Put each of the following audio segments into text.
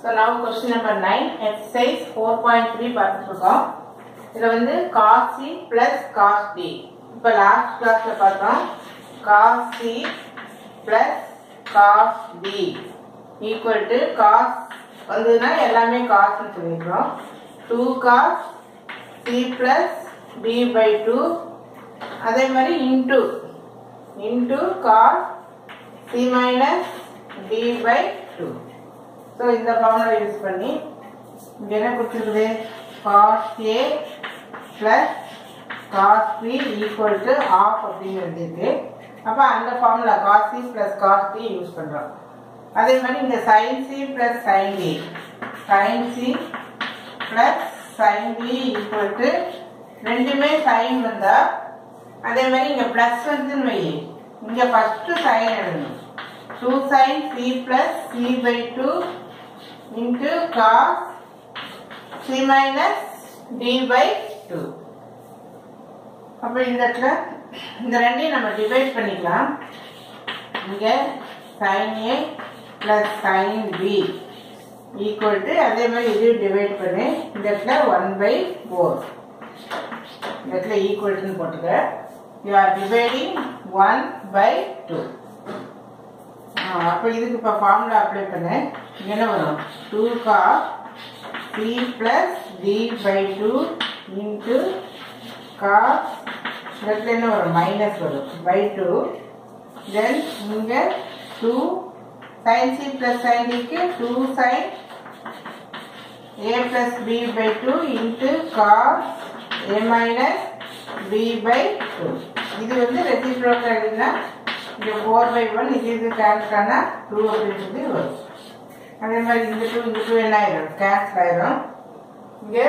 So now question number nine exercise four point three பார்த்துட்டு இருக்கோம் இதில் வந்து cos C plus cos D இப்போ லாஸ்ட் கிளாஸில் பார்த்தோம் cos C plus cos D equal to cos வந்ததுன்னா எல்லாமே காசுன்னு சொல்லிக்கிறோம் two cos C plus D by two அதே மாதிரி into into cos C minus D by two so இந்த ஃபார்முலா யூஸ் பண்ணி இங்கே என்ன கொடுத்துருக்குது cos A plus cos B equal to of அப்படின்னு எழுதிருக்கு அப்போ அந்த formula cos C plus cos D use பண்ணுறோம் அதே மாதிரி இந்த sine C plus sine D sine C plus sine D equal to ரெண்டுமே சைன் வந்தா அதே மாதிரி இங்கே ப்ளஸ் வந்துன்னு வை இங்கே ஃபஸ்ட்டு சைன் எழுதணும் two sine C plus C by two into cos C minus D by two அப்போ இந்த இடத்துல இந்த ரெண்டையும் நம்ம டிவைட் பண்ணிக்கலாம் இங்கே sine A plus sine B equal to அதே மாதிரி இதையும் டிவைட் பண்ணி இந்த இடத்துல ஒன் பை ஃபோர் இந்த இடத்துல ஈக்குவல்ட்டுன்னு போட்டுக்க you are dividing one by two அப்போ இதுக்கு இப்போ ஃபார்முலா அப்ளை பண்ணு என்ன வரும் two cos C plus D by two into cos இடத்துல என்ன வரும் மைனஸ் வரும் பை டூ தென் இங்கே two sine C plus sine டிக்கு two sine A plus B by two into cos A minus B by two இது வந்து reciprocal எழுதினா இங்கே ஃபோர் பை ஒன் இது இது கேன்சல் ஆனால் டூ அப்படின்றது வரும் அதே மாதிரி இந்த டூ இந்த டூ என்ன ஆயிரும் கேன்சல் ஆயிரும் இங்கே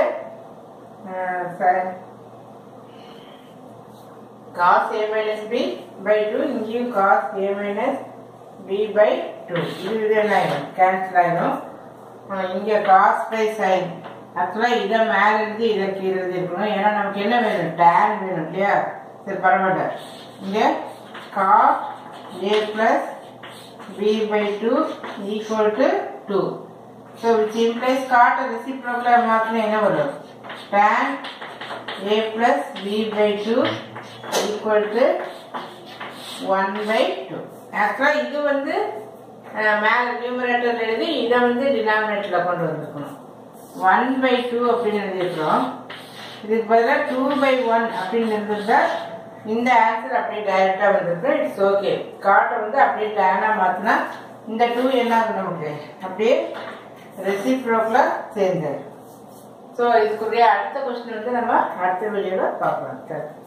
cos A minus B by two இங்கேயும் cos A minus B by two இது இது என்ன ஆயிரும் கேன்சல் ஆயிரும் இங்கே காஸ் பை சைன் ஆக்சுவலாக இதை மேலே இருந்து இதை கீழே இருந்து இருக்கணும் ஏன்னா நமக்கு என்ன வேணும் டேன் வேணும் இல்லையா சரி பரவாயில்ல இங்கே cos A plus b by 2 equal to 2. So which implies cot reciprocal மாத்தினா என்ன வரும் tan a plus b by 2 equal to 1 by 2. ஆக்சுவலாக இது வந்து மேலே நியூமரேட்டர் எழுதி இதை வந்து டினாமினேட்டரில் கொண்டு வந்திருக்கணும் ஒன் பை டூ அப்படின்னு எழுதியிருக்கிறோம் இதுக்கு பதிலாக டூ பை ஒன் அப்படின்னு இருந்திருந்தா இந்த ஆன்சர் அப்படியே டைரக்டா வந்திருக்கு இட்ஸ் ஓகே காட்டை வந்து அப்படியே டேனா மாத்தினா இந்த டூ என்ன ஆகும் நமக்கு அப்படியே ரெசிப்ரோக்ல சேர்ந்தது ஸோ இதுக்குரிய அடுத்த கொஸ்டின் வந்து நம்ம அடுத்த வீடியோவில் பார்க்கலாம் சார்